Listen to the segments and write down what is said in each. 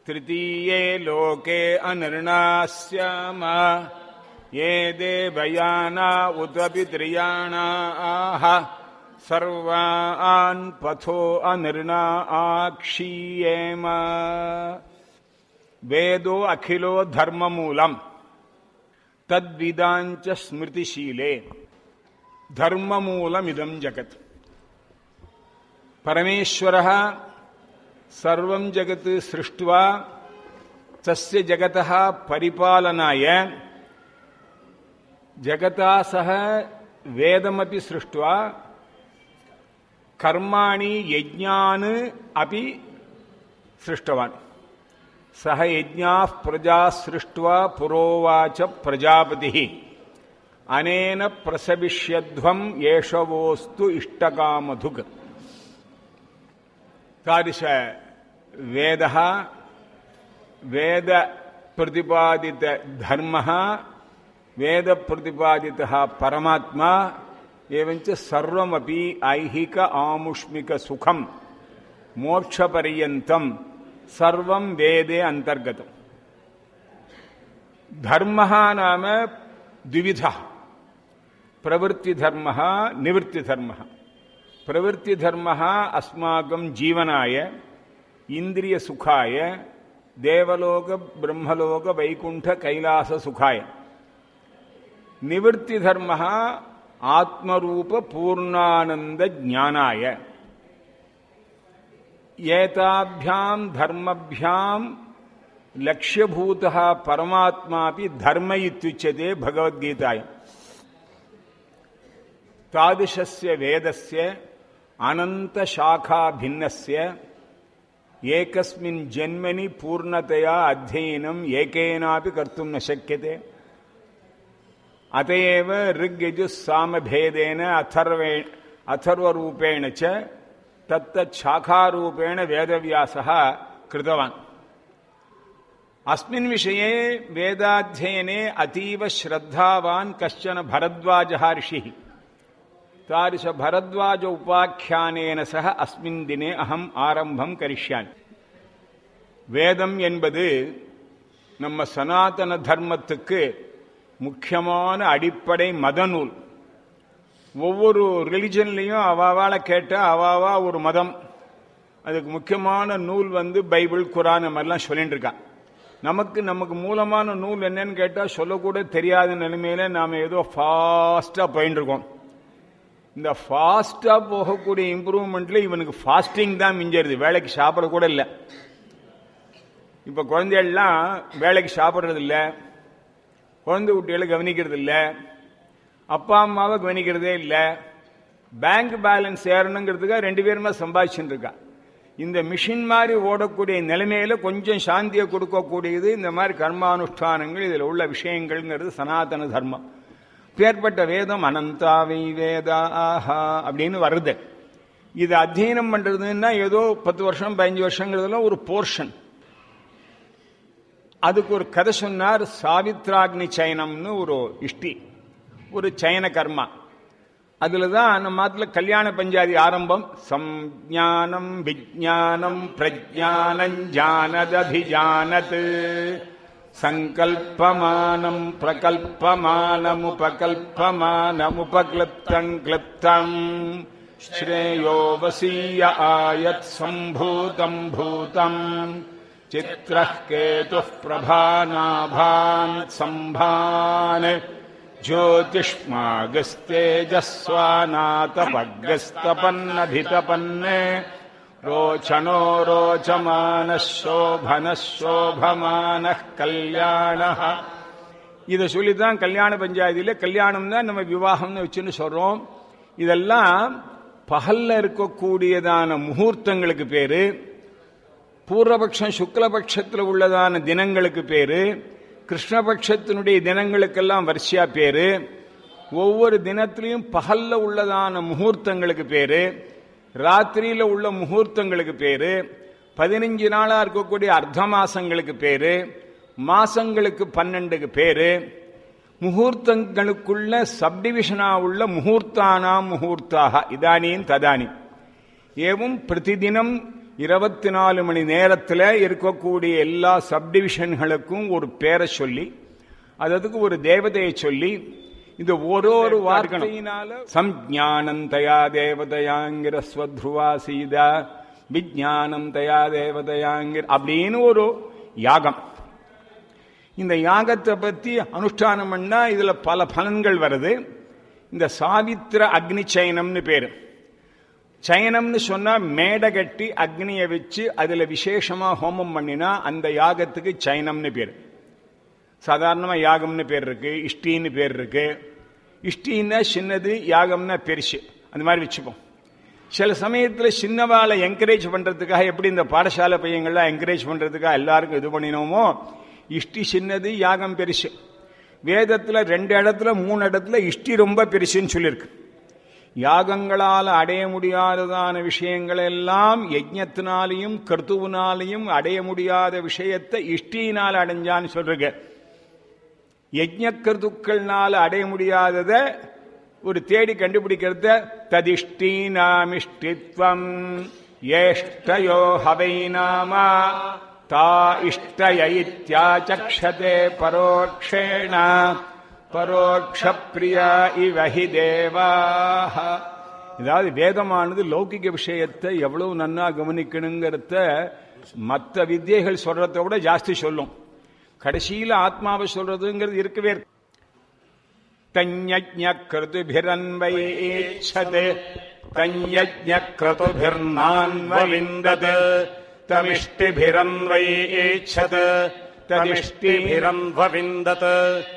तृतीये लोके अनिर्णास्याम ये देवयाना उत पितृयाणाः सर्वान् पथो अनिर्णा आक्षीयेम वेदो अखिलो धर्ममूलम् तद्विदाञ्च स्मृतिशीले धर्ममूलमिदं जगत् परमेश्वरः सर्वं जगत् सृष्ट्वा तस्य जगतः परिपालनाय जगता सह वेदमपि सृष्ट्वा कर्माणि यज्ञान् अपि सृष्टवान् सह यज्ञाः प्रजा सृष्ट्वा पुरोवाच प्रजापतिः अनेन प्रसविष्यध्वम् एषवोऽस्तु इष्टकामधुक् तादृश वेदः वेदप्रतिपादितधर्मः वेदप्रतिपादितः परमात्मा एवञ्च सर्वमपि ऐहिक आमुष्मिकसुखम् मोक्षपर्यन्तम् सर्वं वेदे अन्तर्गतम् धर्मः नाम द्विविधः प्रवृत्तिधर्मः निवृत्तिधर्मः प्रवृत्तिधर्मः अस्माकं जीवनाय इन्द्रियसुखाय देवलोक ब्रह्मलोक वैकुण्ठ कैलाससुखाय निवृत्तिधर्मः आत्मरूप पूर्णानन्दज्ञानाय एताभ्यां धर्मभ्यां लक्ष्यभूतः परमात्मापि धर्म इत्युच्यते भगवद्गीताय तादृशस्य वेदस्य अनन्तशाखाभिन्नस्य एकस्मिन् जन्मनि पूर्णतया अध्ययनम् एकेनापि कर्तुं न शक्यते अत एव ऋग्यजुस्सामभेदेन अथर्वे अथर्वरूपेण च तत्तच्छाखारूपेण वेदव्यासः कृतवान् अस्मिन् विषये वेदाध्ययने अतीव श्रद्धावान् कश्चन भरद्वाजः ऋषिः तादृशभरद्वाज उपाख्यानेन सह अस्मिन् दिने अहम् ஆரம்பம் கரிஷ்யாமி வேதம் என்பது நம்ம சனாதன தர்மத்துக்கு முக்கியமான அடிப்படை மத நூல் ஒவ்வொரு ரிலிஜன்லையும் அவாவால கேட்ட அவாவா ஒரு மதம் அதுக்கு முக்கியமான நூல் வந்து பைபிள் குரான் மாதிரிலாம் சொல்லிட்டு இருக்கான் நமக்கு நமக்கு மூலமான நூல் என்னன்னு கேட்டால் சொல்லக்கூட தெரியாத நிலைமையில நாம் ஏதோ ஃபாஸ்ட்டாக போயிட்டு இருக்கோம் இந்த ஃபாஸ்ட்டாக போகக்கூடிய இம்ப்ரூவ்மெண்ட்ல இவனுக்கு ஃபாஸ்டிங் தான் மிஞ்சருது வேலைக்கு சாப்பிட கூட இல்லை இப்போ குழந்தைகள்லாம் வேலைக்கு சாப்பிட்றது இல்லை குழந்தை குட்டிகளை கவனிக்கிறது இல்லை அப்பா அம்மாவை கவனிக்கிறதே இல்லை பேங்க் பேலன்ஸ் ஏறணுங்கிறதுக்காக ரெண்டு பேருமே சம்பாதிச்சுட்டு இருக்கா இந்த மிஷின் மாதிரி ஓடக்கூடிய நிலைமையில கொஞ்சம் சாந்தியை கொடுக்கக்கூடியது இந்த மாதிரி கர்மானுஷ்டானங்கள் இதில் உள்ள விஷயங்கள்ங்கிறது சனாதன தர்மம் பேர்பட்ட வேதம் அனந்தாவை வேதா ஆஹா அப்படின்னு வருது இது அத்தியனம் பண்றதுன்னா ஏதோ பத்து வருஷம் பதினஞ்சு வருஷங்கிறதுல ஒரு போர்ஷன் அதுக்கு ஒரு கதை சொன்னார் சாவித்ராக்னி சயனம்னு ஒரு இஷ்டி ஒரு சயன கர்மா அதுல தான் நம்ம மாத்துல கல்யாண பஞ்சாதி ஆரம்பம் சம்ஞானம் விஜானம் பிரஜானம் ஜானதபிஜானத் சங்கல்பமானம் பிரகல்பமானமுபகல்பமானமுபக்லுப்தம் கிளுப்தம் ஸ்ரேயோ வசீய ஆயத் சம்பூதம் பூதம் चित्रः केतुः प्रभानाभान् सम्भान् ज्योतिष्मागस्तेजस्वानातपग्रस्तपन्नभितपन्ने रोचनो रोचमानः शोभनः शोभमानः कल्याणः இதை சொல்லித்தான் கல்யாண பஞ்சாயத்தில கல்யாணம் தான் நம்ம விவாகம்னு வச்சுன்னு சொல்றோம் இதெல்லாம் பகல்ல இருக்கக்கூடியதான முகூர்த்தங்களுக்கு பேரு பூர்வபக்ஷம் சுக்லபட்சத்தில் உள்ளதான தினங்களுக்கு பேரு கிருஷ்ணபட்சத்தினுடைய தினங்களுக்கெல்லாம் வரிசையா பேரு ஒவ்வொரு தினத்திலையும் பகல்ல உள்ளதான முகூர்த்தங்களுக்கு பேரு ராத்திரியில உள்ள முகூர்த்தங்களுக்கு பேரு பதினஞ்சு நாளா இருக்கக்கூடிய அர்த்த மாசங்களுக்கு பேரு மாசங்களுக்கு பன்னெண்டுக்கு பேரு முகூர்த்தங்களுக்குள்ள சப்டிவிஷனா உள்ள முகூர்த்தானாம் முகூர்த்தாக இதானியும் ததானி ஏவும் பிரதிதினம் இருபத்தி நாலு மணி நேரத்தில் இருக்கக்கூடிய எல்லா சப்டிவிஷன்களுக்கும் ஒரு பேரை சொல்லி அதுக்கு ஒரு தேவதையை சொல்லி இந்த ஒரு ஒரு வார்த்தையினால சம்ஞானம் தயா தேவதையாங்கிற ஸ்வத்ருவா சீதா விஜானம் தயா தேவதையாங்கிற அப்படின்னு ஒரு யாகம் இந்த யாகத்தை பத்தி அனுஷ்டானம் பண்ணா இதுல பல பலன்கள் வருது இந்த சாவித்திர அக்னி சயனம்னு பேரு சயனம்னு சொன்னா மேடை கட்டி அக்னியை வச்சு அதுல விசேஷமா ஹோமம் பண்ணினா அந்த யாகத்துக்கு சயனம்னு பேரு சாதாரணமா யாகம்னு பேர் இருக்கு இஷ்டின்னு பேர் இருக்கு இஷ்டின்னா சின்னது யாகம்னா பெருசு அந்த மாதிரி வச்சுப்போம் சில சமயத்துல சின்னவாளை என்கரேஜ் பண்றதுக்காக எப்படி இந்த பாடசாலை பையங்கள்லாம் என்கரேஜ் பண்றதுக்காக எல்லாருக்கும் இது பண்ணினோமோ இஷ்டி சின்னது யாகம் பெருசு வேதத்துல ரெண்டு இடத்துல மூணு இடத்துல இஷ்டி ரொம்ப பெருசுன்னு சொல்லியிருக்கு யாகங்களால் அடைய முடியாததான விஷயங்கள் எல்லாம் யஜ்ஞத்தினாலையும் கர்த்துவினாலையும் அடைய முடியாத விஷயத்தை இஷ்டியினால் அடைஞ்சான்னு சொல்றீங்க யஜ்ஞ கருத்துக்கள்னால அடைய முடியாதத ஒரு தேடி கண்டுபிடிக்கிறத ததிஷ்டீனாமிஷ்டித்வம் ஏஷ்டயோ ஹவை நாமா தா இஷ்டய இத்தியாச்சக்ஷதே பரோக்ஷேண பரோக்ஷ பிரியா இவ ஹி தேவாஹ இதாவது வேதமானது லௌகிக விஷயத்தை எவ்வளவு நன்னா கவனிக்கணுங்கிறத மற்ற வித்தியைகள் சொல்றதை விட ஜாஸ்தி சொல்லும் கடைசியில ஆத்மாவை சொல்றதுங்கிறது இருக்கவே இருக்கு தஞ்சக்ருதுபிரன்வைச்சது தஞ்சக்ருதுபிர்நான்வவிந்தது தமிஷ்டிபிரன்வைச்சது ததிஷ்டிபிரன்வவிந்தத்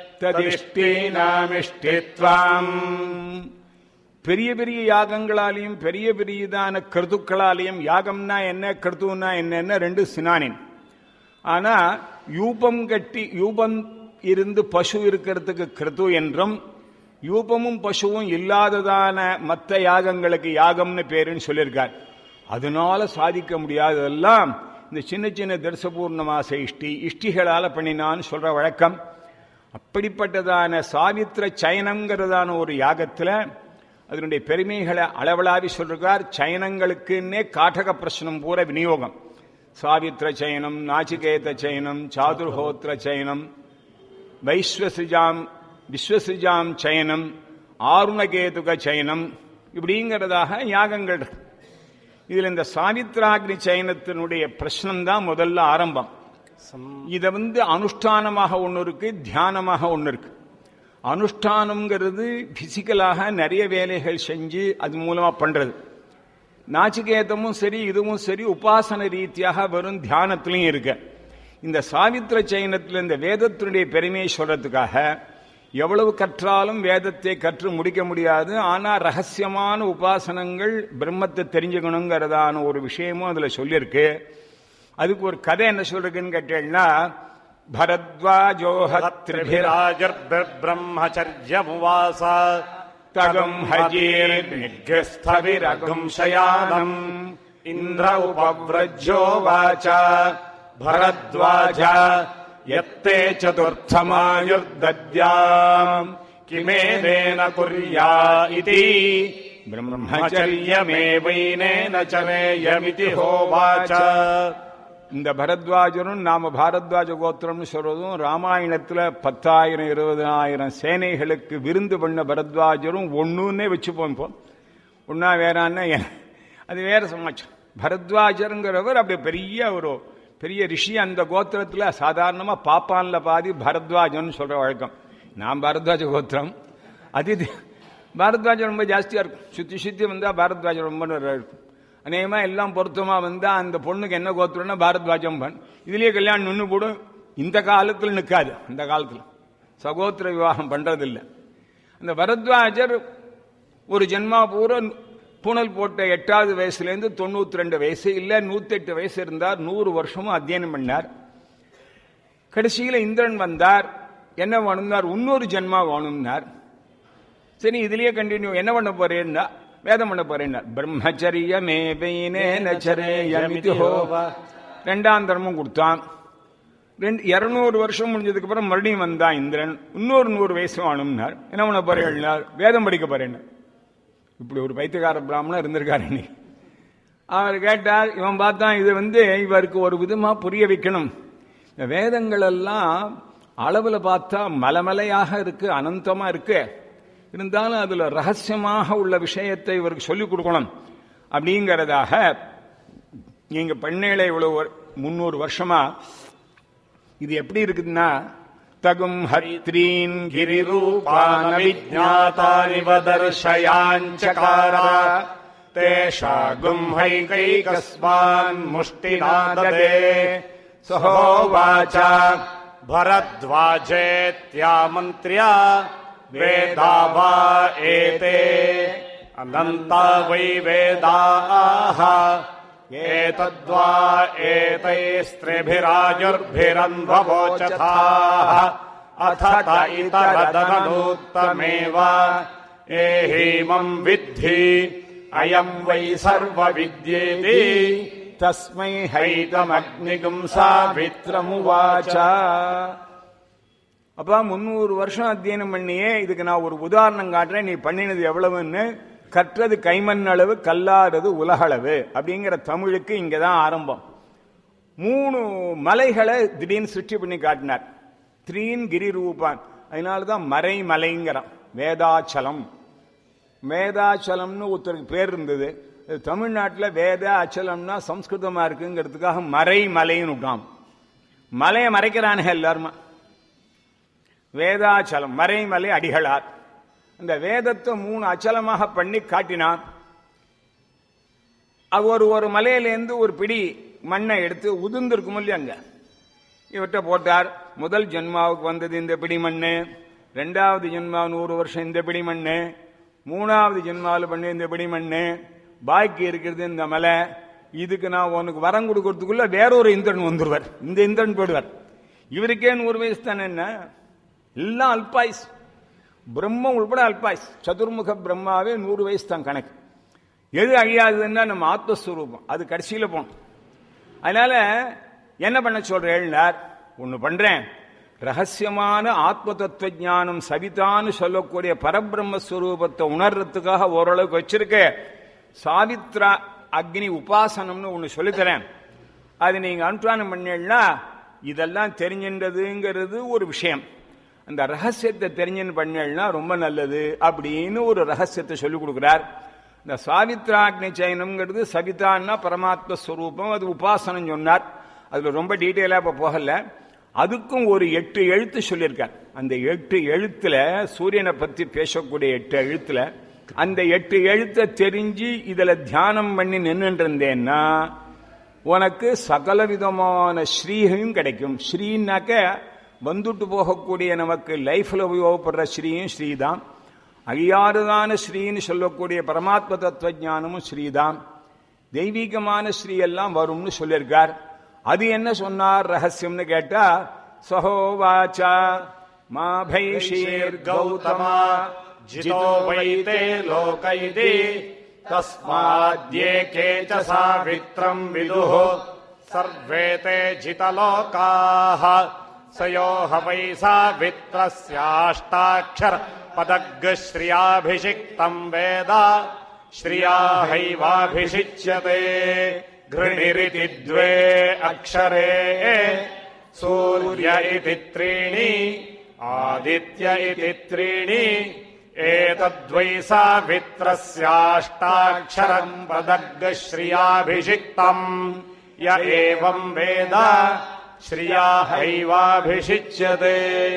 ததிஷ்டீனாமிஷ்டித்வாம் பெரிய பெரிய யாகங்களாலையும் பெரிய பெரியதான கருத்துக்களாலையும் யாகம்னா என்ன கருத்துனா என்னன்னா ரெண்டு சினானின் ஆனா யூபம் கட்டி யூபம் இருந்து பசு இருக்கிறதுக்கு கிருத்து என்றும் யூபமும் பசுவும் இல்லாததான மற்ற யாகங்களுக்கு யாகம்னு பேருன்னு சொல்லியிருக்கார் அதனால சாதிக்க முடியாததெல்லாம் இந்த சின்ன சின்ன தர்சபூர்ணமாச இஷ்டி இஷ்டிகளால பண்ணினான்னு சொல்ற வழக்கம் அப்படிப்பட்டதான சாவித்திர சயனங்கிறதான ஒரு யாகத்துல அதனுடைய பெருமைகளை அளவலாவி சொல்றார் சயனங்களுக்குன்னே காட்டக பிரச்சனம் பூர விநியோகம் சாவித்திர சயனம் நாச்சிகேத சயனம் சாதுர்ஹோத்திர சயனம் வைஸ்வசிஜாம் விஸ்வசிஜாம் சயனம் ஆருணகேதுக சயனம் இப்படிங்கிறதாக யாகங்கள் இருக்கு இதுல இந்த சாவித்ராக்னி சயனத்தினுடைய பிரச்சனம் தான் முதல்ல ஆரம்பம் இத வந்து அனுஷ்டானமாக ஒன்று இருக்கு தியானமாக ஒன்று இருக்கு அனுஷ்டானம்ங்கிறது பிசிக்கலாக நிறைய வேலைகள் செஞ்சு அது மூலமா பண்றது நாச்சிகேதமும் சரி இதுவும் சரி உபாசன ரீதியாக வெறும் தியானத்திலையும் இருக்கு இந்த சாவித்திர சயனத்தில் இந்த வேதத்தினுடைய பெருமையை சொல்றதுக்காக எவ்வளவு கற்றாலும் வேதத்தை கற்று முடிக்க முடியாது ஆனா ரகசியமான உபாசனங்கள் பிரம்மத்தை தெரிஞ்சுக்கணுங்கிறதான ஒரு விஷயமும் அதுல சொல்லியிருக்கு அதுக்கு ஒரு கதை என்ன சொல்றதுன்னு கேட்டீங்கன்னா பரத்வாஜோஹத்ரிபிரா त्रिभिराजर्ब्रह्मचर्यमुवास தகம் ஹஜீர் நிகஸ்தவிரகும் சயானம் இந்திர உபவ்ரஜோ வாச்ச பரத்வாஜ யத்தே சதுர்த்தமாயுர்தத்யாம் கிமேனேன குர்யா இதி பிரம்மச்சரியமேவைனேன சமேயமிதி ஹோவாச்ச இந்த பரத்வாஜரும் நாம பாரத்வாஜ கோத்திரம்னு சொல்றதும் ராமாயணத்துல பத்தாயிரம் இருபதாயிரம் சேனைகளுக்கு விருந்து பண்ண பரத்வாஜரும் ஒண்ணுன்னே வச்சுப்போம் இப்போ ஒன்னா வேறான்னா அது வேற சமாச்சாரம் பரத்வாஜருங்கிறவர் அப்படி பெரிய ஒரு பெரிய ரிஷி அந்த கோத்திரத்துல சாதாரணமா பாப்பான்ல பாதி பரத்வாஜன் சொல்ற வழக்கம் நான் பரத்வாஜ கோத்திரம் அது பாரத்வாஜம் ரொம்ப ஜாஸ்தியா இருக்கும் சுத்தி சுத்தி வந்தா பாரத்வாஜம் ரொம்ப இருக்கும் அநேகமா எல்லாம் பொருத்தமா வந்தா அந்த பொண்ணுக்கு என்ன கோத்திரம்னா பாரத்வாஜம் பண் இதுலயே கல்யாணம் நின்று போடும் இந்த காலத்துல நிற்காது அந்த காலத்துல சகோத்திர விவாகம் பண்றதில்ல அந்த பரத்வாஜர் ஒரு ஜென்மா பூரா பூனல் போட்ட எட்டாவது வயசுலேருந்து தொண்ணூத்தி ரெண்டு வயசு இல்ல நூத்தி எட்டு வயசு இருந்தார் நூறு வருஷமும் அத்தியனம் பண்ணார் கடைசியில இந்திரன் வந்தார் என்ன வேணும்னார் இன்னொரு ஜென்மா வேணும்னார் சரி இதுலயே கண்டினியூ என்ன பண்ண போறேன்னா வேதம் பண்ண போறேன் பிரம்மச்சரியமே ரெண்டாம் தர்மம் கொடுத்தான் ரெண்டு இருநூறு வருஷம் முடிஞ்சதுக்கு அப்புறம் மறுபடியும் வந்தான் இந்திரன் இன்னொரு நூறு வயசு வேணும்னார் என்ன பண்ண போறேன் வேதம் படிக்க போறேன் இப்படி ஒரு பைத்தியக்கார பிராமணன் இருந்திருக்காரு நீ அவர் கேட்டார் இவன் பார்த்தான் இது வந்து இவருக்கு ஒரு விதமா புரிய வைக்கணும் இந்த வேதங்கள் எல்லாம் அளவுல பார்த்தா மலமலையாக இருக்கு அனந்தமா இருக்கு இருந்தாலும் அதுல ரகசியமாக உள்ள விஷயத்தை இவருக்கு சொல்லிக் கொடுக்கணும் அப்படிங்கிறதாக நீங்க பண்ணையில இவ்வளவு ஒரு- முன்னூறு வருஷமா இது எப்படி இருக்குதுன்னா தகும் ஹரித்ரீன் கிரிரூபான विज्ञातानि वदर्शयाञ्चकार तेषा गुम्हैकैकस्मान् मुष्टिना ददे सहोवाच भरद्वाजेत्यामन्त्र्या वेदा वा एते अनन्ता वै वेदाः एतद्वा एतैस्त्रिभिराजुर्भिरन्ववोचथाः अथ त इतरदनूत्तमेव एहीमम् विद्धि अयम् वै सर्वविद्येति தஸ்மை हैतमग्निगुम् सावित्रमुवाच அப்பா முன்னூறு வருஷம் அத்தியனம் பண்ணியே இதுக்கு நான் ஒரு உதாரணம் காட்டுறேன் நீ பண்ணினது எவ்வளவுன்னு கற்றது கைமண் அளவு கல்லாதது உலகளவு அப்படிங்கிற தமிழுக்கு இங்கதான் ஆரம்பம் மூணு மலைகளை திடீர்னு சுற்றி பண்ணி காட்டினார் த்ரீன் கிரி ரூபான் அதனாலதான் மறை மலைங்கிறான் வேதாச்சலம் வேதாச்சலம்னு ஒருத்தருக்கு பேர் இருந்தது இது தமிழ்நாட்டில் வேத அச்சலம்னா சம்ஸ்கிருதமா இருக்குங்கிறதுக்காக மறை மலைன்னு விட்டான் மலையை மறைக்கிறானுங்க எல்லாருமா வேதாச்சலம் மறைமலை அடிகளார் அந்த வேதத்தை மூணு அச்சலமாக பண்ணி காட்டினான் அது ஒரு ஒரு மலையிலேருந்து ஒரு பிடி மண்ணை எடுத்து உதிர்ந்திருக்கும் இல்லையா அங்க இவற்றை போட்டார் முதல் ஜென்மாவுக்கு வந்தது இந்த பிடி மண்ணு ரெண்டாவது ஜென்மா நூறு வருஷம் இந்த பிடி மண்ணு மூணாவது ஜென்மாவில் பண்ண இந்த பிடி மண்ணு பாக்கி இருக்கிறது இந்த மலை இதுக்கு நான் உனக்கு வரம் கொடுக்கறதுக்குள்ள வேறொரு இந்திரன் வந்துருவார் இந்த இந்திரன் போடுவார் இவருக்கே நூறு வயசு தானே என்ன எல்லாம் அல்பாயுஸ் பிரம்மம் உள்பட அல்பாயுஸ் சதுர்முக பிரம்மாவே நூறு வயசு தான் கணக்கு எது அழியாதுன்னா நம்ம ஆத்மஸ்வரூபம் அது கடைசியில போகணும் அதனால என்ன பண்ண சொல்றேன்னார் ஒண்ணு பண்றேன் ரகசியமான ஆத்ம தத்துவ ஞானம் சவிதான்னு சொல்லக்கூடிய பரபிரம்மஸ்வரூபத்தை உணர்றதுக்காக ஓரளவுக்கு வச்சிருக்க சாவித்ரா அக்னி உபாசனம்னு ஒண்ணு சொல்லித்தரேன் அது நீங்க அனுஷ்டானம் பண்ணீங்கன்னா இதெல்லாம் தெரிஞ்சின்றதுங்கிறது ஒரு விஷயம் அந்த ரகசியத்தை தெரிஞ்சுன்னு பண்ணீங்கன்னா ரொம்ப நல்லது அப்படின்னு ஒரு ரகசியத்தை சொல்லிக் கொடுக்கிறார் இந்த சாவித்ராக்னி சயனம்ங்கிறது சவிதான்னா பரமாத்ம ஸ்வரூபம் அது உபாசனம் சொன்னார் அதுல ரொம்ப டீட்டெயிலா இப்ப போகல அதுக்கும் ஒரு எட்டு எழுத்து சொல்லியிருக்கார் அந்த எட்டு எழுத்துல சூரியனை பத்தி பேசக்கூடிய எட்டு எழுத்துல அந்த எட்டு எழுத்தை தெரிஞ்சு இதுல தியானம் பண்ணி நின்றுட்டு இருந்தேன்னா உனக்கு சகல விதமான ஸ்ரீயும் கிடைக்கும் ஸ்ரீனாக்க வந்துட்டு போகக்கூடிய நமக்கு லைஃப்ல உபயோகப்படுற ஸ்ரீயும் ஸ்ரீதான் அழியாறுதான ஸ்ரீன்னு சொல்லக்கூடிய பரமாத்ம தத்துவ ஞானமும் ஸ்ரீதான் தெய்வீகமான ஸ்ரீ எல்லாம் வரும்னு சொல்லியிருக்கார் அது என்ன சொன்னார் ரகசியம்னு கேட்டா சஹோவாச்சா மா பைஷீர் गौतमा जितो वै ते लोक इति तस्माद्येके च सावित्रम् विदुः सर्वे ते जितलोकाः स यो ह वै सावित्रस्याष्टाक्षर पदग्श्रियाभिषिक्तम् वेद श्रिया हैवाभिषिच्यते घृणिरिति द्वे अक्षरे सूर्य इति त्रीणि आदित्य इति त्रीणि एतद्वै सावित्रस्याष्टाक्षरम् पदग्श्रियाभिषिक्तम् य एवम् वेद श्रिया हैवाभिषिच्यते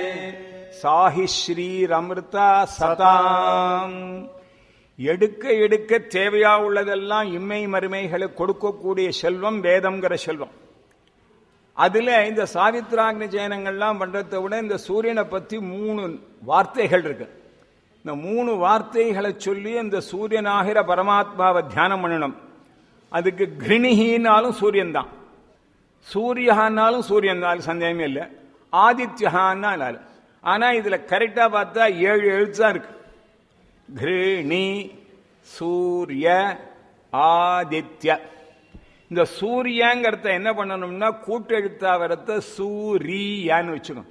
சாஹி ஸ்ரீர் அமிர்தா சதாம் எடுக்க எடுக்க தேவையா உள்ளதெல்லாம் இம்மை மறுமைகளை கொடுக்கக்கூடிய செல்வம் வேதம்ங்கிற செல்வம் அதுல இந்த சாவித்ராக்னி ஜெயனங்கள்லாம் பண்றதை விட இந்த சூரியனை பத்தி மூணு வார்த்தைகள் இருக்கு இந்த மூணு வார்த்தைகளை சொல்லி இந்த சூரியனாகிற பரமாத்மாவை தியானம் பண்ணணும் அதுக்கு கிருணிகினாலும் சூரியன் தான் சூரியஹான்னாலும் சூரியன் தான் சந்தேகமே இல்லை ஆதித்யஹான்னாலும் ஆனா இதுல கரெக்டா பார்த்தா ஏழு எழுத்து தான் இருக்கு கிருணி சூரிய ஆதித்ய இந்த சூரியங்கிறத என்ன பண்ணணும்னா கூட்டெழுத்தா வரத்த சூரியான்னு வச்சுக்கணும்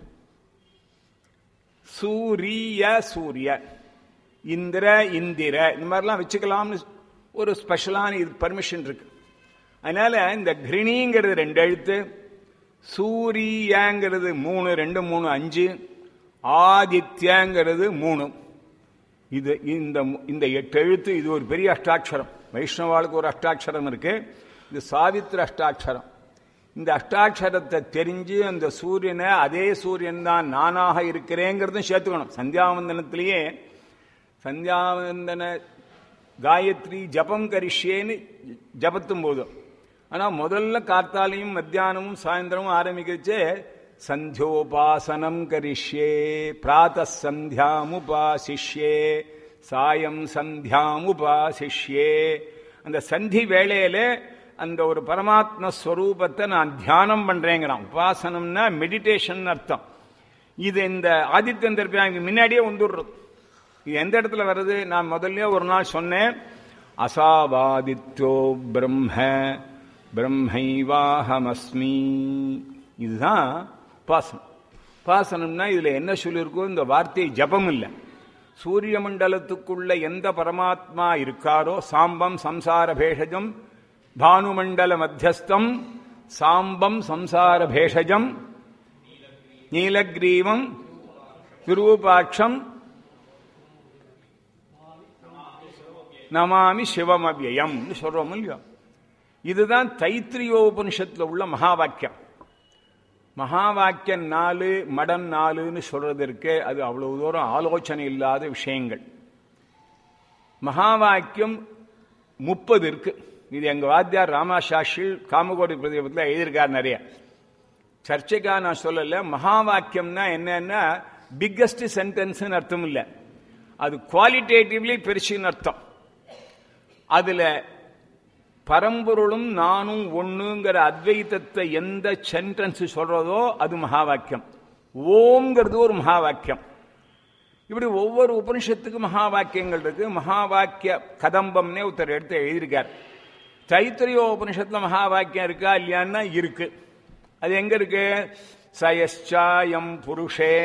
சூரிய சூரிய இந்திர இந்திர இந்த மாதிரிலாம் வச்சுக்கலாம்னு ஒரு ஸ்பெஷலான இது பர்மிஷன் இருக்கு அதனால இந்த கிருணிங்கிறது ரெண்டு எழுத்து சூரியங்கிறது மூணு ரெண்டு மூணு அஞ்சு ஆதித்யங்கிறது மூணு இது இந்த இந்த எட்டு எழுத்து இது ஒரு பெரிய அஷ்டாட்சரம் வைஷ்ணவாளுக்கு ஒரு அஷ்டாட்சரம் இருக்கு இது சாவித்திர அஷ்டாட்சரம் இந்த அஷ்டாட்சரத்தை தெரிஞ்சு அந்த சூரியனை அதே சூரியன் தான் நானாக இருக்கிறேங்கிறதும் சேர்த்துக்கணும் சந்தியாவந்தனத்திலேயே சந்தியாவந்தன காயத்ரி ஜபம் கரிஷ்யேன்னு ஜபத்தும் போதும் ஆனா முதல்ல கார்த்தாலையும் மத்தியானமும் சாயந்தரமும் ஆரம்பிக்கச்சே சந்தியோபாசனம் கரிஷ்யே பிராத்த சந்தியாமுபாசிஷ்யே சாயம் சந்தியாமுபாசிஷ்யே அந்த சந்தி வேளையில அந்த ஒரு பரமாத்ம ஸ்வரூபத்தை நான் தியானம் பண்றேங்கிறான் உபாசனம்னா மெடிடேஷன் அர்த்தம் இது இந்த ஆதித்யன் திருப்பியாங்க முன்னாடியே வந்துடுறது இது எந்த இடத்துல வருது நான் முதல்ல ஒரு நாள் சொன்னேன் அசாவாதித்யோ பிரம்ம பிரம்மைவாஹமஸ்மி இதுதான் உபாசனம் உபாசனம்னா இதுல என்ன சொல்லியிருக்கோ இந்த வார்த்தை ஜபம் இல்லை சூரிய மண்டலத்துக்குள்ள எந்த பரமாத்மா இருக்காரோ சாம்பம் சம்சார பேஷஜம் பானுமண்டல மத்தியஸ்தம் சாம்பம் சம்சார பேஷஜம் நீலக்ரீவம் விரூபாட்சம் நமாமி சிவம் அவ்யயம் சொல்றோம் இல்லையோ இதுதான் தைத்திரியோபனிஷத்துல உள்ள மகா வாக்கியம் மகா வாக்கியம் நாலு மடம் நாலுன்னு சொல்றது இருக்கு அது அவ்வளவு தூரம் ஆலோசனை இல்லாத விஷயங்கள் மகா வாக்கியம் முப்பது இருக்கு இது எங்க வாத்தியார் ராமாசாஷி காமகோடி பிரதீபத்தில் எழுதியிருக்கார் நிறைய சர்ச்சைக்காக நான் சொல்லல மகா வாக்கியம்னா என்னன்னா பிக்கஸ்ட் சென்டென்ஸ் அர்த்தம் இல்லை அது குவாலிட்டேட்டிவ்லி பெருசுன்னு அர்த்தம் அதுல பரம்பொருளும் நானும் ஒண்ணுங்கிற அத்வைத்தத்தை எந்த சென்டென்ஸ் சொல்றதோ அது மகா வாக்கியம் ஓம்ங்கிறது ஒரு மகா வாக்கியம் இப்படி ஒவ்வொரு உபனிஷத்துக்கு மகா வாக்கியங்கள் இருக்கு மகா வாக்கிய கதம்பம்னே ஒருத்தர் எடுத்து எழுதியிருக்கார் தைத்திரியோ உபனிஷத்துல மகா வாக்கியம் இருக்கா இல்லையான்னா இருக்கு அது எங்க இருக்கு சயச்சாயம் புருஷே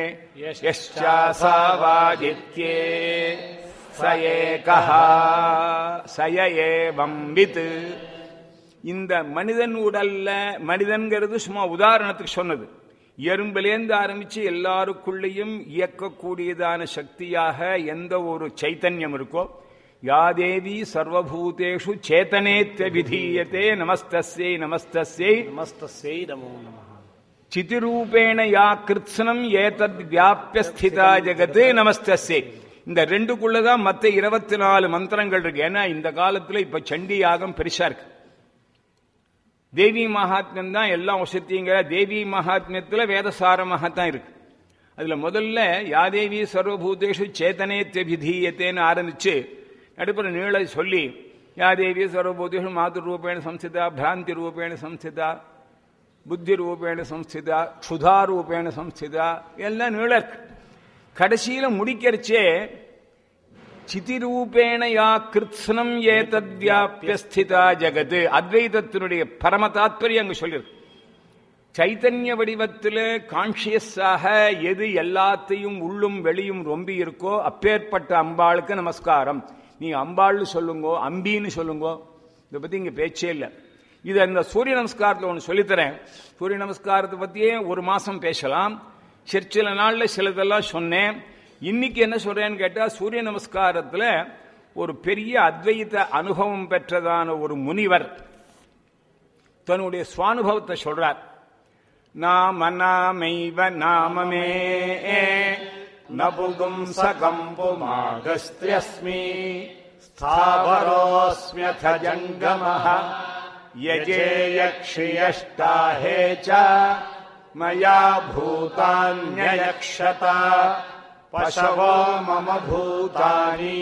யஷ்சாசாவாதித்யே சயேகா சய ஏவம் வித் இந்த மனிதன் உடல்ல மனிதன்கிறது சும்மா உதாரணத்துக்கு சொன்னது எறும்பிலேந்து ஆரம்பிச்சு எல்லாருக்குள்ளேயும் இயக்கக்கூடியதான சக்தியாக எந்த ஒரு சைத்தன்யம் இருக்கோ யாதேவி சர்வபூதேஷு சேத்தனேத்ய விதீயத்தே நமஸ்தஸ்யை நமஸ்தஸ்யை நமஸ்தஸ்யை நமோ நம சிதிரூபேண யா கிருத்ஸ்னம் ஏதத் வியாபிய ஸ்திதா ஜெகத் நமஸ்தஸ்யை இந்த ரெண்டுக்குள்ளதான் மத்த இருபத்தி நாலு மந்திரங்கள் இருக்கு ஏன்னா இந்த காலத்துல இப்ப சண்டி யாகம் பெருசா இருக்கு தேவி மகாத்மியம் தான் எல்லாம் வசத்திங்கிற தேவி மகாத்மியத்துல வேதசாரமாக தான் இருக்கு அதுல முதல்ல யாதேவி சர்வபூதேஷு சேத்தனேத்திய விதீயத்தேன்னு ஆரம்பிச்சு நடுப்புற நீள சொல்லி யாதேவி சர்வபூதேஷு மாதுர் ரூபேண சம்ஸ்திதா பிராந்தி ரூபேண சம்ஸ்திதா புத்தி ரூபேண சம்ஸ்திதா க்ஷுதா ரூபேண சம்ஸ்திதா எல்லாம் நீள இருக்கு கடைசியில முடிக்கிறச்சே சிதிரூபேண யா கிருத்ஸ்னம் ஏதத் வியாபியஸ்திதா ஜெகத் அத்வைதத்தினுடைய பரம தாத்பரியம் அங்க சொல்லிருக்கு சைத்தன்ய வடிவத்தில் கான்சியஸாக எது எல்லாத்தையும் உள்ளும் வெளியும் ரொம்பி இருக்கோ அப்பேற்பட்ட அம்பாளுக்கு நமஸ்காரம் நீ அம்பாள்னு சொல்லுங்கோ அம்பின்னு சொல்லுங்கோ இதை பத்தி இங்க பேச்சே இல்லை இது அந்த சூரிய நமஸ்காரத்தில் ஒன்று சொல்லித்தரேன் சூரிய நமஸ்காரத்தை பத்தியே ஒரு மாசம் பேசலாம் சரி சில நாள்ல சிலதெல்லாம் சொன்னேன் இன்னைக்கு என்ன சொல்றேன்னு கேட்டா சூரிய நமஸ்காரத்துல ஒரு பெரிய அத்வைத அனுபவம் பெற்றதான ஒரு முனிவர் தன்னுடைய சுவானுபவத்தை சொல்றார் நாம நாமைவ நாமமே நபுகும் சகம்புமாகஸ்தியஸ்மி ஸ்தாவரோஸ்மியத ஜங்கமः यजेयक्षियष्टाहे च मया भूतान्ययक्षत पशवो मम भूतानि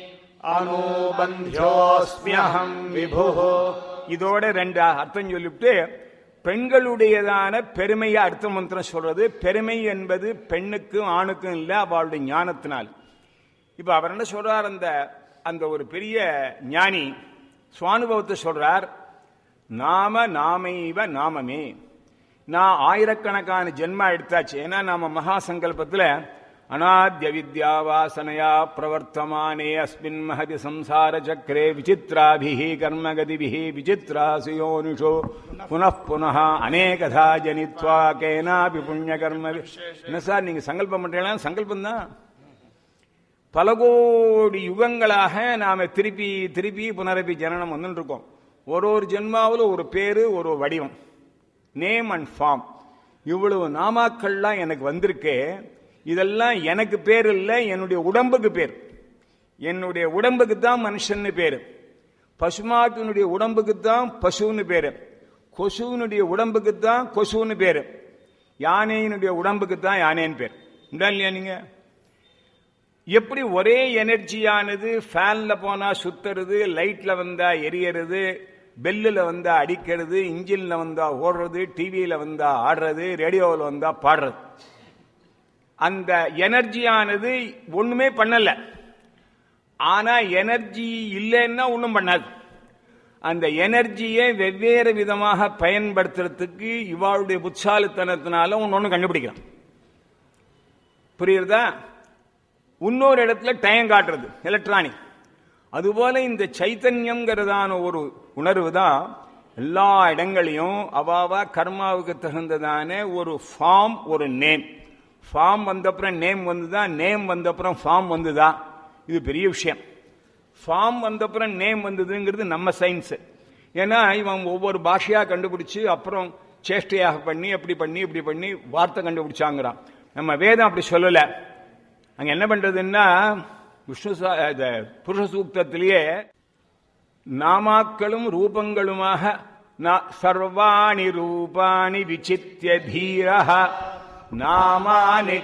अनुबन्ध्योऽस्म्यहम् विभुः இதோட ரெண்டு அர்த்தம் சொல்லிவிட்டு பெண்களுடையதான பெருமையை அடுத்த மந்திரம் சொல்றது பெருமை என்பது பெண்ணுக்கும் ஆணுக்கும் இல்லை அவளுடைய ஞானத்தினால் இப்ப அவர் என்ன சொல்றார் அந்த அந்த ஒரு பெரிய ஞானி சுவானுபவத்தை சொல்றார் நாம நாமைவ நாமமே நான் ஆயிரக்கணக்கான ஜென்மா எடுத்தாச்சு ஏன்னா நாம மகா சங்கல்பத்தில் அநாத்ய வித்யா வாசனையா பிரவர்த்தமானே அஸ்மின் மகதி சம்சார சக்கரே விசித்ராபிஹி கர்மகதிபிஹி விசித்ராசு யோனிஷோ புனః புனः அநேகதா ஜனித்வா கேனாபி புண்ணிய கர்ம என்ன சார் நீங்க சங்கல்பம் பண்றீங்களா சங்கல்பம் தான் பல கோடி யுகங்களாக நாம திருப்பி திருப்பி புனரப்பி ஜனனம் வந்துட்டு இருக்கோம் ஒரு ஒரு ஜென்மாவில் ஒரு பேரு ஒரு வடிவம் நேம் அண்ட் ஃபார்ம் இவ்வளவு நாமாக்கள்லாம் எனக்கு வந்திருக்கே இதெல்லாம் எனக்கு பேர் இல்லை என்னுடைய உடம்புக்கு பேர் என்னுடைய உடம்புக்கு தான் மனுஷன்னு பேரு பசுமாட்டினுடைய உடம்புக்கு தான் பசுன்னு பேரு கொசுவினுடைய உடம்புக்கு தான் கொசுன்னு பேரு யானையினுடைய உடம்புக்கு தான் யானைன்னு பேர் உண்டா இல்லையா நீங்க எப்படி ஒரே எனர்ஜியானது ஃபேன்ல போனா சுத்துறது லைட்ல வந்தா எரியறது பெல்லில் வந்தா அடிக்கிறது இன்ஜின்ல வந்தா ஓடுறது டிவியில வந்தா ஆடுறது ரேடியோவில் வந்தா பாடுறது அந்த எனர்ஜியானது ஒண்ணுமே பண்ணல ஆனா எனர்ஜி இல்லைன்னா ஒன்றும் பண்ணாது அந்த எனர்ஜியை வெவ்வேறு விதமாக பயன்படுத்துறதுக்கு இவாளுடைய புத்தாலித்தனத்தினால ஒன்று ஒன்று கண்டுபிடிக்கலாம் புரியுறதா இன்னொரு இடத்துல டைம் காட்டுறது எலக்ட்ரானிக் அதுபோல இந்த சைத்தன்யம்ங்கிறதான ஒரு உணர்வு தான் எல்லா இடங்களையும் அவாவா கர்மாவுக்கு தகுந்ததான ஒரு ஃபார்ம் ஒரு நேம் ஃபார்ம் வந்தப்புறம் நேம் வந்துதா நேம் வந்தப்புறம் ஃபார்ம் வந்துதா இது பெரிய விஷயம் ஃபார்ம் வந்தப்புறம் நேம் வந்ததுங்கிறது நம்ம சயின்ஸ் ஏன்னா இவன் ஒவ்வொரு பாஷையா கண்டுபிடிச்சு அப்புறம் சேஷ்டையாக பண்ணி அப்படி பண்ணி இப்படி பண்ணி வார்த்தை கண்டுபிடிச்சாங்கிறான் நம்ம வேதம் அப்படி சொல்லலை அங்க என்ன பண்றதுன்னா விஷ்ணு சா- இந்த புருஷ சூக்தத்திலேயே நாமாக்களும் ரூபங்களுமாக ந- சர்வாணி ரூபாணி விசித்திய தீரஹ நாமானி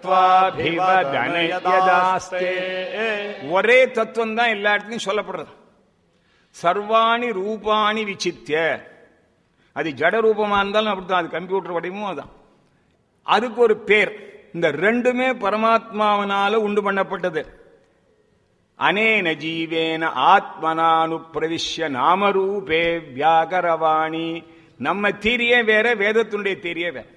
கிருத்வாபிவதனயதாஸ்தே ஒரே தத்துவம் தான் எல்லா இடத்துலையும் சொல்லப்படுறது சர்வாணி ரூபாணி விசித்திய அது ஜட ரூபமா இருந்தாலும் அப்படித்தான் அது கம்ப்யூட்டர் வடிவமும் அதான் அதுக்கு ஒரு பேர் இந்த ரெண்டுமே பரமாத்மாவனால உண்டு பண்ணப்பட்டது அனேன ஜீவேன ஆத்மனானு பிரவிஷ்ய நாமரூபே வியாகரவாணி நம்ம தீரியே வேற வேதத்துடைய தீரியே வேற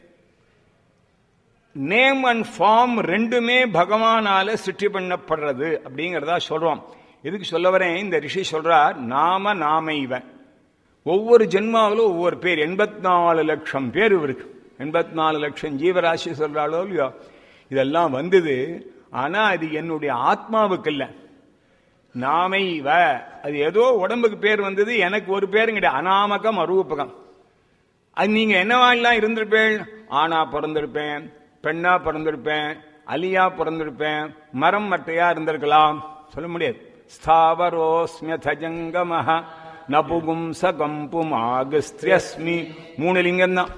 நேம் அண்ட் ஃபார்ம் ரெண்டுமே பகவானால சிருஷ்டி பண்ணப்படுறது அப்படிங்கறதா சொல்றோம் எதுக்கு சொல்ல வரேன் இந்த ரிஷி சொல்றார் நாம நாம இவன் ஒவ்வொரு ஜென்மாவிலும் ஒவ்வொரு பேர் எண்பத்தி நாலு லட்சம் பேர் இவருக்கு எண்பத்தி நாலு லட்சம் ஜீவராசி சொல்றாளோ இல்லையோ இதெல்லாம் வந்தது ஆனா அது என்னுடைய ஆத்மாவுக்கு இல்லை நாமை இவ அது ஏதோ உடம்புக்கு பேர் வந்தது எனக்கு ஒரு பேரும் கிடையாது அனாமகம் அரூபகம் அது நீங்க என்னவாலாம் இருந்திருப்பேன் ஆணா பிறந்திருப்பேன் பெண்ணா பிறந்திருப்பேன் அலியா பிறந்திருப்பேன் மரம் மட்டையா இருந்திருக்கலாம் சொல்ல முடியாது ஸ்தாவரோஸ்மியதஜங்கமஹ நபுகும் சகம்பும் ஆகஸ்திரியஸ்மி மூணு லிங்கம் தான்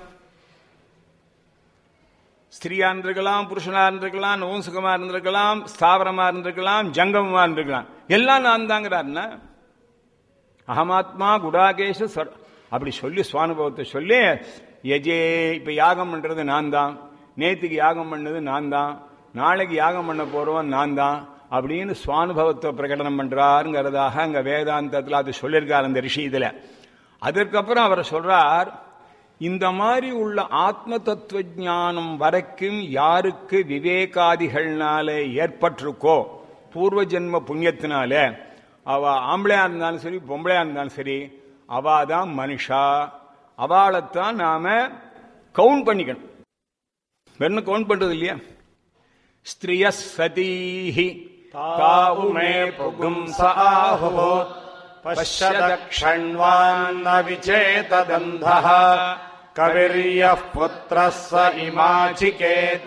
ஸ்திரியா இருந்திருக்கலாம் புருஷனா இருந்திருக்கலாம் நோசுகமா இருந்திருக்கலாம் ஸ்தாவரமா இருந்திருக்கலாம் ஜங்கமமா இருந்திருக்கலாம் எல்லாம் நான் தாங்கிறாருன்னா அகமாத்மா குடாகேஷ சர் அப்படி சொல்லி சுவானுபவத்தை சொல்லி எஜே இப்ப யாகம் பண்றது நான் தான் நேத்துக்கு யாகம் பண்ணது நான் தான் நாளைக்கு யாகம் பண்ண போறவன் நான் தான் அப்படின்னு சுவானுபவத்தை பிரகடனம் பண்றாருங்கிறதாக அங்க வேதாந்தத்தில் அது சொல்லியிருக்கார் அந்த ரிஷி இதுல அதற்கப்புறம் அவர் சொல்றார் இந்த மாதிரி உள்ள ஆத்ம தத்துவ ஞானம் வரைக்கும் யாருக்கு விவேகாதிகள்னால ஏற்பட்டிருக்கோ பூர்வ ஜென்ம புண்ணியத்தினால அவ ஆம்பளையா இருந்தாலும் சரி பொம்பளையா இருந்தாலும் சரி அவ தான் மனுஷா அவளைத்தான் நாம கவுண்ட் பண்ணிக்கணும் வெறும் கவுண்ட் பண்றது இல்லையா ஸ்திரிய சதீஹி तावुमे पुगुंसाहुः पश्यदक्षण्वान्न विचेतदन्धः कविर्यः पुत्रः स इमाचिकेत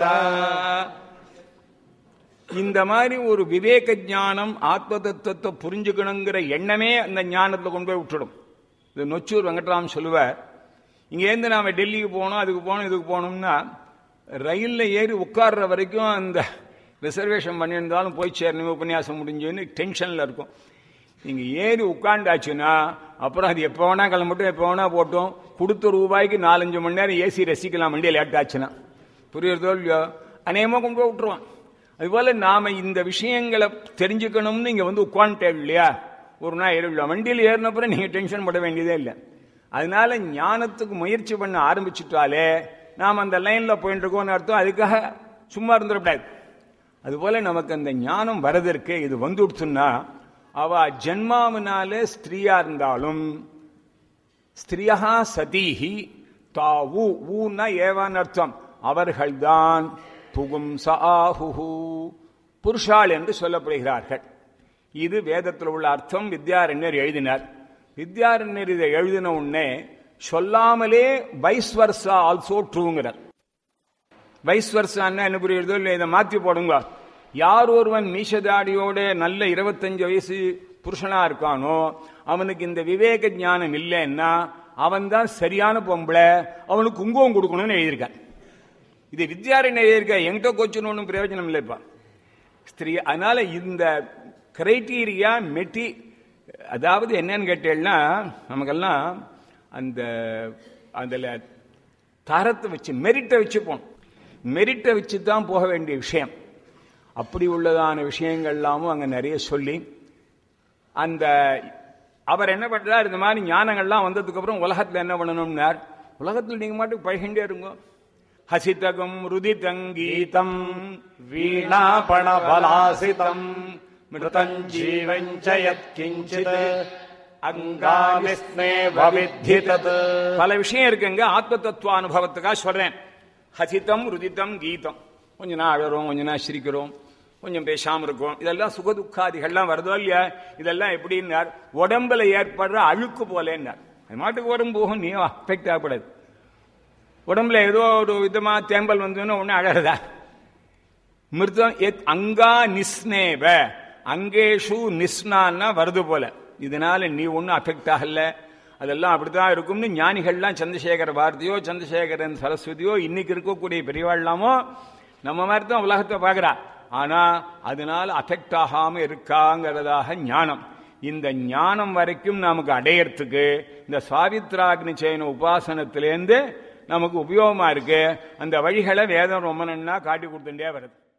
இந்த மாதிரி ஒரு விவேக ஞானம் ஆத்ம தத்துவத்தை புரிஞ்சுக்கணுங்கிற எண்ணமே அந்த ஞானத்துல கொண்டு போய் விட்டுடும் இது நொச்சூர் வெங்கட்ராம் சொல்லுவார் இங்கேருந்து நாம டெல்லிக்கு போகணும் அதுக்கு போகணும் இதுக்கு போகணும்னா ரயில்ல ஏறி உட்கார்ற வரைக்கும் அந்த ரிசர்வேஷன் பண்ணியிருந்தாலும் போய் சேரணும் உபன்யாசம் முடிஞ்சுன்னு டென்ஷன்ல இருக்கும் நீங்க ஏறி உட்காண்டாச்சுன்னா அப்புறம் அது எப்போ வேணா கிளம்பட்டும் எப்போ வேணா போட்டோம் கொடுத்த ரூபாய்க்கு நாலஞ்சு மணி நேரம் ஏசி ரசிக்கலாம் வண்டியை லேட் ஆச்சுன்னா புரியுறதோ இல்லையோ அநேகமாக கொண்டு போய் விட்டுருவான் அதுபோல நாம இந்த விஷயங்களை தெரிஞ்சுக்கணும்னு இங்க வந்து உட்காந்துட்டேன் இல்லையா ஒரு நாள் ஏறிவிடல வண்டியில் ஏறினப்புறம் நீங்க டென்ஷன் பட வேண்டியதே இல்லை அதனால ஞானத்துக்கு முயற்சி பண்ண ஆரம்பிச்சுட்டாலே நாம் அந்த லைன்ல போயிட்டு இருக்கோம்னு அர்த்தம் அதுக்காக சும்மா இருந்துடக்கூடாது அதுபோல நமக்கு அந்த ஞானம் வரதற்கு இது வந்துடுச்சுன்னா அவ ஜென்மாவினாலே ஸ்திரீயா இருந்தாலும் ஸ்திரியா சதீஹி தாவு ஊன்னா ஏவான் அர்த்தம் அவர்கள்தான் புகும் சாஹுஹு புருஷாள் என்று சொல்லப்படுகிறார்கள் இது வேதத்தில் உள்ள அர்த்தம் வித்யாரண்யர் எழுதினார் வித்யாரண்யர் இதை எழுதின உடனே சொல்லாமலே வைஸ் வர்சா ஆல்சோ ட்ரூங்கிறார் வைஸ் வர்சான்னா என்ன புரியுறதோ இல்லை இதை மாற்றி போடுங்க யார் ஒருவன் மீசதாடியோட நல்ல இருபத்தஞ்சு வயசு புருஷனா இருக்கானோ அவனுக்கு இந்த விவேக ஞானம் இல்லைன்னா அவன் தான் சரியான பொம்பளை அவனுக்கு குங்குமம் கொடுக்கணும்னு எழுதியிருக்கான் இது வித்யாரண்யர் எழுதியிருக்க என்கிட்ட கோச்சுன்னு ஒன்றும் பிரயோஜனம் இல்லைப்பா ஸ்திரீ அதனால இந்த கிரைட்டீரியா மெட்டி அதாவது என்னன்னு கேட்டேன்னா நமக்கெல்லாம் அந்த அதில் தரத்தை வச்சு மெரிட்டை வச்சு போகணும் மெரிட்டை வச்சு தான் போக வேண்டிய விஷயம் அப்படி உள்ளதான விஷயங்கள்லாமும் அங்கே நிறைய சொல்லி அந்த அவர் என்ன பண்றார் இந்த மாதிரி ஞானங்கள்லாம் வந்ததுக்கு அப்புறம் உலகத்தில் என்ன பண்ணணும்னார் உலகத்தில் நீங்க மாட்டுக்கு பழகிண்டே இருங்க ஹசிதகம் ருதிதங்கீதம் वीणापणबलासितम् मृतम् जीवम् च यत्किञ्चित् அங்கானி ஸ்னேவ வித்தி தத் பல விஷயம் இருக்குங்க ஆத்ம தத்துவ அனுபவத்துக்காக சொல்றேன் ஹசிதம் ருதிதம் கீதம் கொஞ்ச நாள் அழறோம் கொஞ்ச நாள் சிரிக்கிறோம் கொஞ்சம் பேசாம இருக்கும் இதெல்லாம் சுகதுக்காதிகள்லாம் வருதோ இல்லையா இதெல்லாம் எப்படின்னார் உடம்புல ஏற்படுற அழுக்கு போலேன்னார் அது மாட்டுக்கு வரும் போகும் நீ அஃபெக்ட் ஆகக்கூடாது உடம்புல ஏதோ ஒரு விதமா தேம்பல் வந்ததுன்னு ஒண்ணு அழறதா மிருதம் எத் அங்கா நிஸ்னேவ அங்கேஷு நிஸ்னான்னா வருது போல இதனால நீ ஒன்றும் அஃபெக்ட் ஆகல அதெல்லாம் அப்படித்தான் இருக்கும்னு ஞானிகள்லாம் சந்திரசேகர பாரதியோ சந்திரசேகரன் சரஸ்வதியோ இன்னைக்கு இருக்கக்கூடிய பெரியவாழ்லாமோ நம்ம மாதிரி தான் உலகத்தை பார்க்கிறா ஆனா அதனால அஃபெக்ட் ஆகாம இருக்காங்கிறதாக ஞானம் இந்த ஞானம் வரைக்கும் நமக்கு அடையறதுக்கு இந்த சாவித்ராக்னி செய்யன உபாசனத்திலேருந்து நமக்கு உபயோகமா இருக்கு அந்த வழிகளை வேதம் ரொம்ப நன்னா காட்டி கொடுத்துட்டே வருது